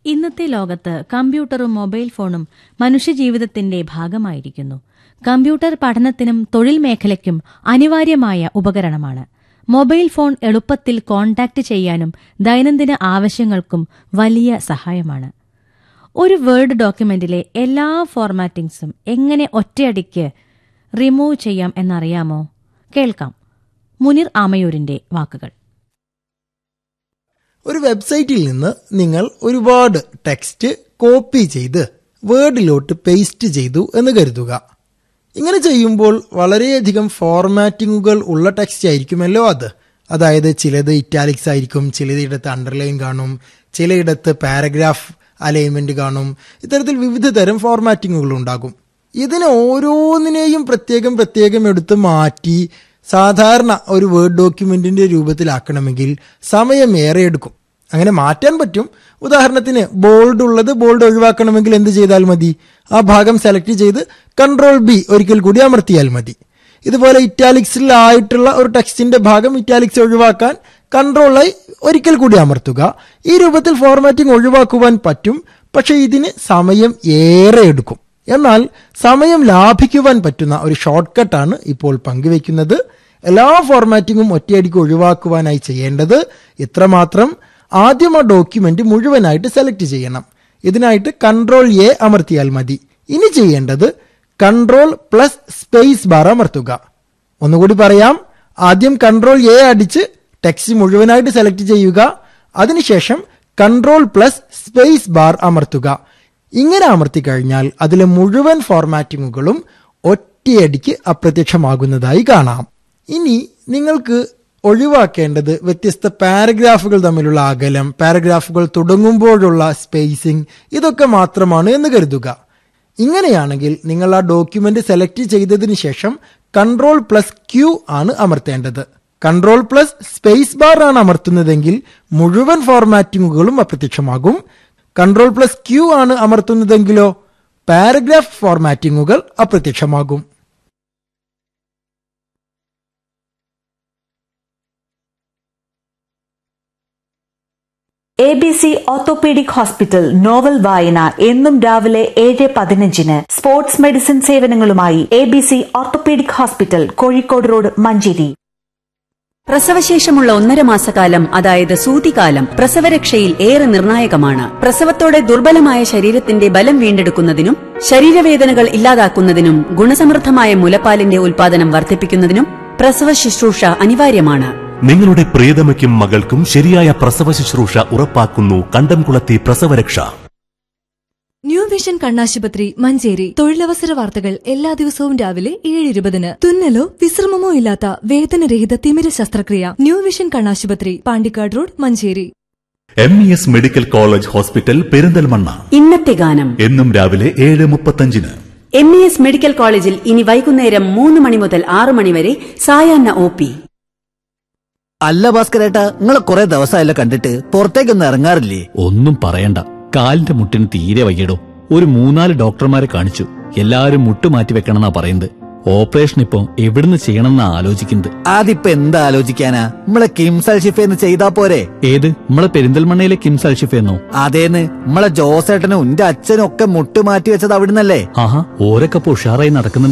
ഇന്നത്തെ ലോകത്ത് കമ്പ്യൂട്ടറും മൊബൈൽ ഫോണും മനുഷ്യജീവിതത്തിന്റെ ഭാഗമായിരിക്കുന്നു കമ്പ്യൂട്ടർ പഠനത്തിനും തൊഴിൽ മേഖലയ്ക്കും അനിവാര്യമായ ഉപകരണമാണ് മൊബൈൽ ഫോൺ എളുപ്പത്തിൽ കോൺടാക്ട് ചെയ്യാനും ദൈനംദിന ആവശ്യങ്ങൾക്കും വലിയ സഹായമാണ് ഒരു വേർഡ് ഡോക്യുമെന്റിലെ എല്ലാ ഫോർമാറ്റിംഗ്സും എങ്ങനെ ഒറ്റയടിക്ക് റിമൂവ് ചെയ്യാം എന്നറിയാമോ കേൾക്കാം മുനിർ ആമയൂരിന്റെ വാക്കുകൾ ഒരു വെബ്സൈറ്റിൽ നിന്ന് നിങ്ങൾ ഒരുപാട് ടെക്സ്റ്റ് കോപ്പി ചെയ്ത് വേർഡിലോട്ട് പേസ്റ്റ് ചെയ്തു എന്ന് കരുതുക ഇങ്ങനെ ചെയ്യുമ്പോൾ വളരെയധികം ഫോർമാറ്റിങ്ങുകൾ ഉള്ള ടെക്സ്റ്റ് ആയിരിക്കുമല്ലോ അത് അതായത് ചിലത് ഇറ്റാലിക്സ് ആയിരിക്കും ചിലയിടത്ത് അണ്ടർലൈൻ കാണും ചിലയിടത്ത് പാരഗ്രാഫ് അലൈൻമെന്റ് കാണും ഇത്തരത്തിൽ വിവിധ തരം ഫോർമാറ്റിങ്ങുകൾ ഉണ്ടാകും ഇതിനെ ഓരോന്നിനെയും പ്രത്യേകം പ്രത്യേകം എടുത്ത് മാറ്റി സാധാരണ ഒരു വേർഡ് ഡോക്യുമെന്റിന്റെ രൂപത്തിലാക്കണമെങ്കിൽ സമയം ഏറെ എടുക്കും അങ്ങനെ മാറ്റാൻ പറ്റും ഉദാഹരണത്തിന് ബോൾഡ് ഉള്ളത് ബോൾഡ് ഒഴിവാക്കണമെങ്കിൽ എന്ത് ചെയ്താൽ മതി ആ ഭാഗം സെലക്ട് ചെയ്ത് കൺട്രോൾ ബി ഒരിക്കൽ കൂടി അമർത്തിയാൽ മതി ഇതുപോലെ ഇറ്റാലിക്സിൽ ആയിട്ടുള്ള ഒരു ടെക്സ്റ്റിന്റെ ഭാഗം ഇറ്റാലിക്സ് ഒഴിവാക്കാൻ കൺട്രോളായി ഒരിക്കൽ കൂടി അമർത്തുക ഈ രൂപത്തിൽ ഫോർമാറ്റിംഗ് ഒഴിവാക്കുവാൻ പറ്റും പക്ഷെ ഇതിന് സമയം ഏറെ എടുക്കും എന്നാൽ സമയം ലാഭിക്കുവാൻ പറ്റുന്ന ഒരു ഷോർട്ട് കട്ടാണ് ഇപ്പോൾ പങ്കുവെക്കുന്നത് എല്ലാ ഫോർമാറ്റിങ്ങും ഒറ്റയടിക്ക് ഒഴിവാക്കുവാനായി ചെയ്യേണ്ടത് ഇത്രമാത്രം ആദ്യം ആ ഡോക്യുമെന്റ് മുഴുവനായിട്ട് സെലക്ട് ചെയ്യണം ഇതിനായിട്ട് കൺട്രോൾ എ അമർത്തിയാൽ മതി ഇനി ചെയ്യേണ്ടത് കൺട്രോൾ പ്ലസ് സ്പേസ് ബാർ അമർത്തുക ഒന്നുകൂടി പറയാം ആദ്യം കൺട്രോൾ എ അടിച്ച് ടെക്സ്റ്റ് മുഴുവനായിട്ട് സെലക്ട് ചെയ്യുക അതിനുശേഷം കൺട്രോൾ പ്ലസ് സ്പേസ് ബാർ അമർത്തുക ഇങ്ങനെ അമർത്തി കഴിഞ്ഞാൽ അതിലെ മുഴുവൻ ഫോർമാറ്റിങ്ങുകളും ഒറ്റയടിക്ക് അപ്രത്യക്ഷമാകുന്നതായി കാണാം ഇനി നിങ്ങൾക്ക് ഒഴിവാക്കേണ്ടത് വ്യത്യസ്ത പാരഗ്രാഫുകൾ തമ്മിലുള്ള അകലം പാരഗ്രാഫുകൾ തുടങ്ങുമ്പോഴുള്ള സ്പേസിംഗ് ഇതൊക്കെ മാത്രമാണ് എന്ന് കരുതുക ഇങ്ങനെയാണെങ്കിൽ നിങ്ങൾ ആ ഡോക്യുമെന്റ് സെലക്ട് ചെയ്തതിന് ശേഷം കൺട്രോൾ പ്ലസ് ക്യൂ ആണ് അമർത്തേണ്ടത് കൺട്രോൾ പ്ലസ് സ്പേസ് ബാർ ആണ് അമർത്തുന്നതെങ്കിൽ മുഴുവൻ ഫോർമാറ്റിങ്ങുകളും അപ്രത്യക്ഷമാകും കൺട്രോൾ പ്ലസ് ക്യൂ ആണ് അമർത്തുന്നതെങ്കിലോ പാരഗ്രാഫ് ഫോർമാറ്റിങ്ങുകൾ അപ്രത്യക്ഷമാകും A B C orthopaedic hospital novel വായന എന്നും രാവിലെ ഏഴ് പതിനഞ്ചിന് സ്പോർട്സ് മെഡിസിൻ സേവനങ്ങളുമായി A B C orthopaedic hospital Kozhikode road Manjeri പ്രസവശേഷമുള്ള ഒന്നര മാസക്കാലം അതായത് സൂതികാലം പ്രസവരക്ഷയിൽ ഏറെ നിർണായകമാണ് പ്രസവത്തോടെ ദുർബലമായ ശരീരത്തിന്റെ ബലം വീണ്ടെടുക്കുന്നതിനും ശരീരവേദനകൾ ഇല്ലാതാക്കുന്നതിനും ഗുണസമൃദ്ധമായ മുലപ്പാലിന്റെ ഉൽപാദനം വർദ്ധിപ്പിക്കുന്നതിനും പ്രസവ ശുശ്രൂഷ അനിവാര്യമാണ് നിങ്ങളുടെ പ്രിയതമയ്ക്കും മകൾക്കും ശരിയായ പ്രസവ ശുശ്രൂഷ ഉറപ്പാക്കുന്നു കണ്ടംകുളത്തി പ്രസവരക്ഷ ന്യൂ വിഷൻ കണ്ണാശുപത്രി മഞ്ചേരി തൊഴിലവസര വാർത്തകൾ എല്ലാ ദിവസവും രാവിലെ ഏഴ് ഇരുപതിന് തുന്നലോ വിശ്രമമോ ഇല്ലാത്ത വേദനരഹിത തിമിര ശസ്ത്രക്രിയ ന്യൂ വിഷൻ കണ്ണാശുപത്രി Pandikkad road Manjeri M E S medical college hospital Perinthalmanna ഇന്നത്തെ ഗാനം എന്നും രാവിലെ ഏഴ് മുപ്പത്തഞ്ചിന് എം ഇ എസ് മെഡിക്കൽ കോളേജിൽ ഇനി വൈകുന്നേരം മൂന്ന് മണി മുതൽ ആറ് മണി വരെ സായാഹ്ന ഒ പി അല്ല ഭാസ്കരേട്ടാ നിങ്ങളെ കുറെ ദിവസമായല്ലോ കണ്ടിട്ട് പുറത്തേക്കൊന്നും ഇറങ്ങാറില്ലേ ഒന്നും പറയണ്ട കാലിന്റെ മുട്ടിന് തീരെ വയ്യടോ ഒരു മൂന്നാല് ഡോക്ടർമാരെ കാണിച്ചു എല്ലാരും മുട്ട് മാറ്റി വെക്കണമെന്നാ പറയുന്നത് ഓപ്പറേഷൻ ഇപ്പൊ എവിടുന്ന് ചെയ്യണമെന്നാ ആലോചിക്കുന്നത് അതിപ്പോ എന്താ ആലോചിക്കാനാ നമ്മളെ കിംസൽ ഷിഫേന്ന് ചെയ്താ പോരെ ഏത് നമ്മളെ പെരിന്തൽമണ്ണയിലെ കിംസ് അൽഷിഫെന്നോ അതേന്ന് നമ്മളെ ജോസേട്ടനും എന്റെ അച്ഛനും ഒക്കെ മുട്ട് മാറ്റി വെച്ചത് അവിടുന്നല്ലേ ആഹാ ഓരൊക്കെ ഇപ്പൊ ഉഷാറായി നടക്കുന്നുണ്ട്